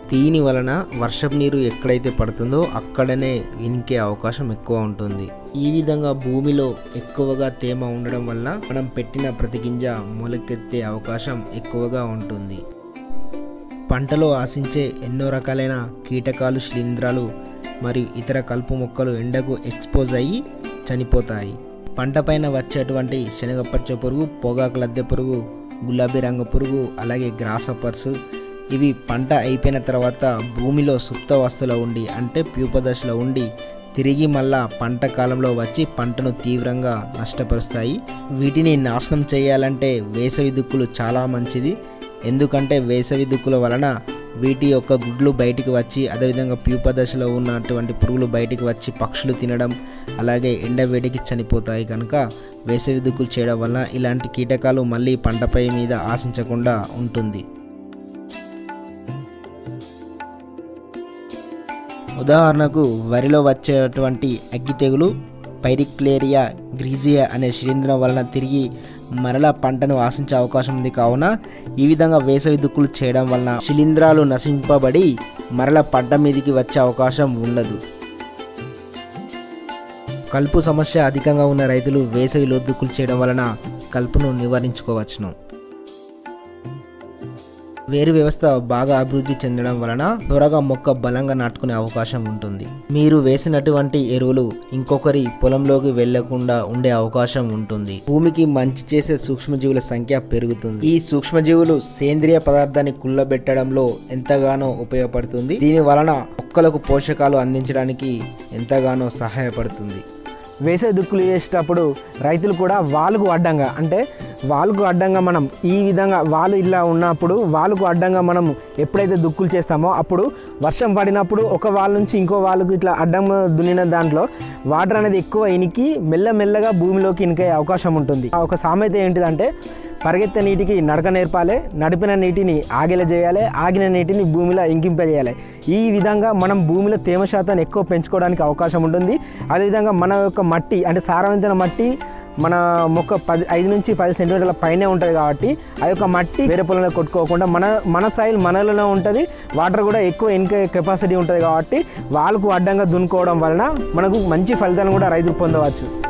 దీని వలన వర్షపు నీరు ఎక్కడైతే పడుతుందో అక్కడనే వినికే అవకాశం ఎక్కువ ఉంటుంది ఈ విధంగా భూమిలో ఎక్కువగా తేమ ఉండడం వల్ల మనం పెట్టిన ప్రతి గింజ మొలకెత్తే అవకాశం ఎక్కువగా ఉంటుంది పంటలో ఆశించే ఎన్నో రకాలైన కీటకాలు శిలీంధ్రాలు మరియు ఇతర కలుపు మొక్కలు ఎండకు ఎక్స్పోజ్ అయ్యి చనిపోతాయి పంట పైన వచ్చేటువంటి శనగపచ్చ పురుగు పొగాకు లద్దె పురుగు గులాబీ రంగు పురుగు అలాగే గ్రాసపర్స్ ఇవి పంట అయిపోయిన తర్వాత భూమిలో సుప్తావస్థలో ఉండి అంటే ప్యూప దశలో ఉండి తిరిగి మళ్ళా పంట కాలంలో వచ్చి పంటను తీవ్రంగా నష్టపరుస్తాయి వీటిని నాశనం చేయాలంటే వేసవి దుక్కులు చాలా మంచిది ఎందుకంటే వేసవి దుక్కుల వలన వీటి యొక్క గుడ్లు బయటికి వచ్చి అదేవిధంగా ప్యూప దశలో ఉన్నటువంటి పురుగులు బయటికి వచ్చి పక్షులు తినడం అలాగే ఎండవేడికి చనిపోతాయి కనుక వేసవి దుక్కులు చేయడం వల్ల ఇలాంటి కీటకాలు మళ్ళీ పంటపై మీద ఆశించకుండా ఉంటుంది ఉదాహరణకు వరిలో వచ్చేటువంటి అగ్గి తెగులు పైరిక్లేరియా గ్రీజియా అనే శిలీంధ్రం వలన తిరిగి మరలా పంటను ఆశించే అవకాశం ఉంది కావున ఈ విధంగా వేసవి దుక్కులు చేయడం వలన శిలీంధ్రాలు నశింపబడి మరల పంట మీదకి వచ్చే అవకాశం ఉండదు కలుపు సమస్య అధికంగా ఉన్న రైతులు వేసవిలో దుక్కులు చేయడం వలన కలుపును నివారించుకోవచ్చును వేరు వ్యవస్థ బాగా అభివృద్ధి చెందడం వలన త్వరగా మొక్క బలంగా నాటుకునే అవకాశం ఉంటుంది మీరు వేసినటువంటి ఎరువులు ఇంకొకరి పొలంలోకి వెళ్లకుండా ఉండే అవకాశం ఉంటుంది భూమికి మంచి చేసే సూక్ష్మజీవుల సంఖ్య పెరుగుతుంది ఈ సూక్ష్మజీవులు సేంద్రియ పదార్థాన్ని కుళ్ళబెట్టడంలో ఎంతగానో ఉపయోగపడుతుంది దీని వలన మొక్కలకు పోషకాలు అందించడానికి ఎంతగానో సహాయపడుతుంది వేసే దుక్కులు చేసేటప్పుడు రైతులు కూడా వాలుకు అడ్డంగా అంటే వాలుకు అడ్డంగా మనం ఈ విధంగా వాలు ఇలా ఉన్నప్పుడు వాలుకు అడ్డంగా మనం ఎప్పుడైతే దుక్కులు చేస్తామో అప్పుడు వర్షం పడినప్పుడు ఒక వాల్ నుంచి ఇంకో వాళ్ళకు ఇట్లా అడ్డం దున్నిన దాంట్లో వాటర్ అనేది ఎక్కువ ఇనికి మెల్లమెల్లగా భూమిలోకి ఇనికే అవకాశం ఉంటుంది ఆ ఒక సామెత ఏంటిదంటే పరిగెత్తే నీటికి నడక నేర్పాలి నడిపిన నీటిని ఆగేలా చేయాలి ఆగిన నీటిని భూమిలో ఇంకింపజేయాలి ఈ విధంగా మనం భూమిలో తేమ శాతాన్ని ఎక్కువ పెంచుకోవడానికి అవకాశం ఉంటుంది అదేవిధంగా మన యొక్క మట్టి అంటే సారవంతమైన మట్టి మన మొక్క పది ఐదు నుంచి పది సెంటీమీటర్ల పైనే ఉంటుంది కాబట్టి ఆ యొక్క మట్టి వేరే పొలంలో కొట్టుకోకుండా మన మన సాయిల్ మనలోనే ఉంటుంది వాటర్ కూడా ఎక్కువ ఎన్కే కెపాసిటీ ఉంటుంది కాబట్టి వాళ్ళకు అడ్డంగా దున్నుకోవడం వలన మనకు మంచి ఫలితాలను కూడా రైతులు పొందవచ్చు